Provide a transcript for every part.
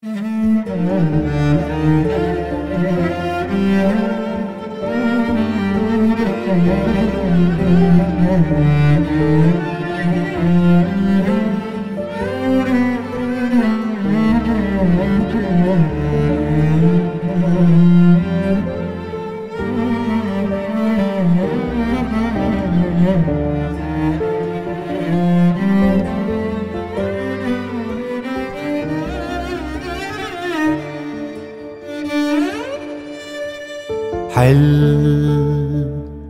حل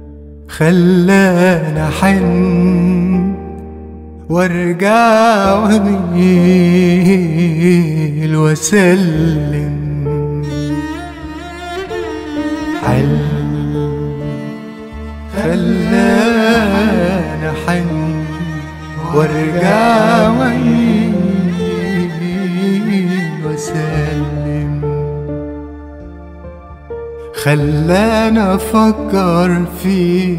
خلانا حن وارجع واميل واسلم حل خلانا حن وارجع واميل واسلم خلانا افكر فيه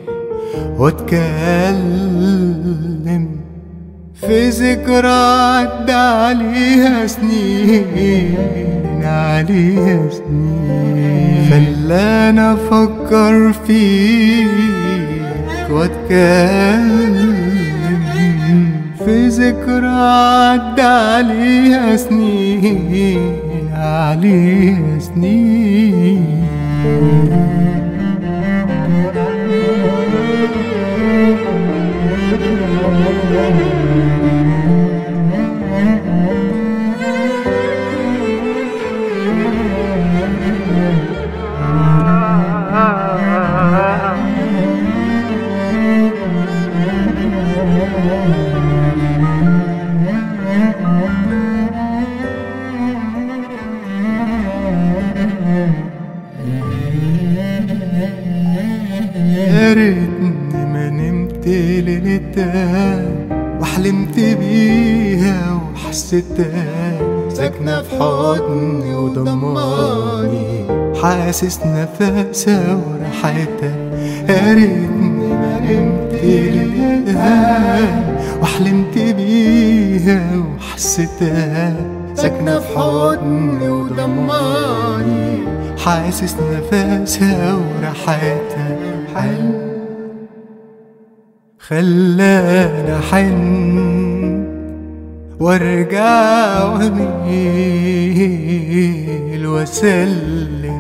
واتكلم في ذكرى عدى عليها سنين عليها سنين خلانا افكر فيك واتكلم في ذكرى عدى عليها سنين عليها سنين يا ريتني ما نمت ليلتها وحلمت بيها وحسيتها ساكنة في حضني وضماني حاسس نفسها وريحتها يا ريتني ما نمت ليلتها وحلمت بيها وحسيتها ساكنة في حضني وضماني حاسس نفسها وريحتها حل خلانا حن وارجع واميل واسلم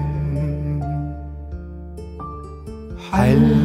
حل